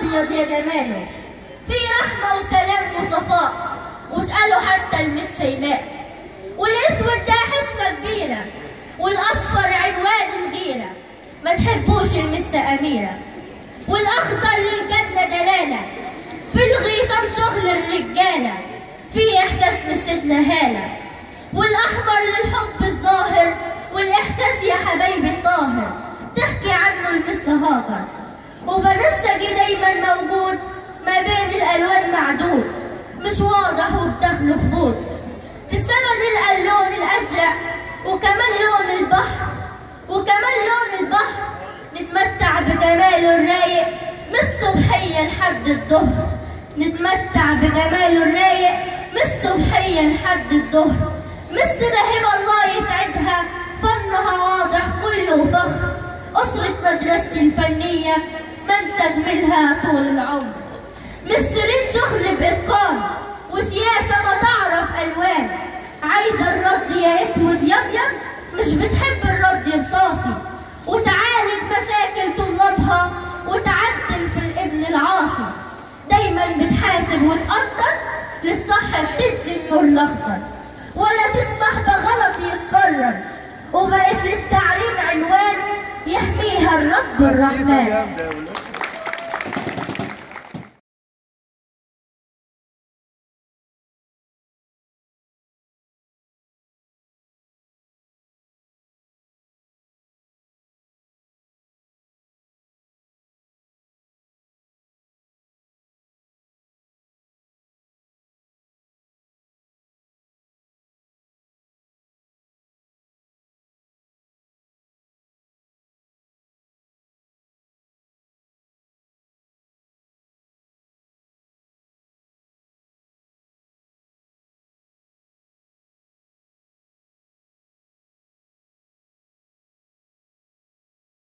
أبيض يا جماله في رحمة وسلام وصفاء واسألوا حتى المس شيماء والأسود ده حشمة كبيرة والأصفر عنوان الغيرة ما تحبوش المس أميرة والأخضر للجنة دلالة في الغيطان شغل الرجالة في إحساس من سيدنا هالة والأحمر للحب الظاهر والإحساس يا حبايبي الطاهر تحكي عنه المس هاجر وبنفسجي دايما موجود ما بين الألوان معدود مش واضح وبدخله خبوط في السما نلقى اللون الأزرق وكمان لون البحر وكمان لون البحر نتمتع بجماله الرايق من الصبحية لحد الظهر نتمتع بجماله الرايق من الصبحية لحد الظهر مصر هبة الله يسعدها فنها واضح كله فخر أسرة مدرستي الفنية منسج منها طول العمر مصرين شغل بإتقان وسياسة ما تعرف ألوان عايزة الرد يا اسود يا أبيض مش بتحب الرد يا بصاصي وتعالج مشاكل طلابها وتعدل في الابن العاصي دايما بتحاسب وتقدر للصح بتدي النور الأخضر ولا تسمح بغلط يتكرر وبقت للتعليم عنوان يحميها الرب الرحمن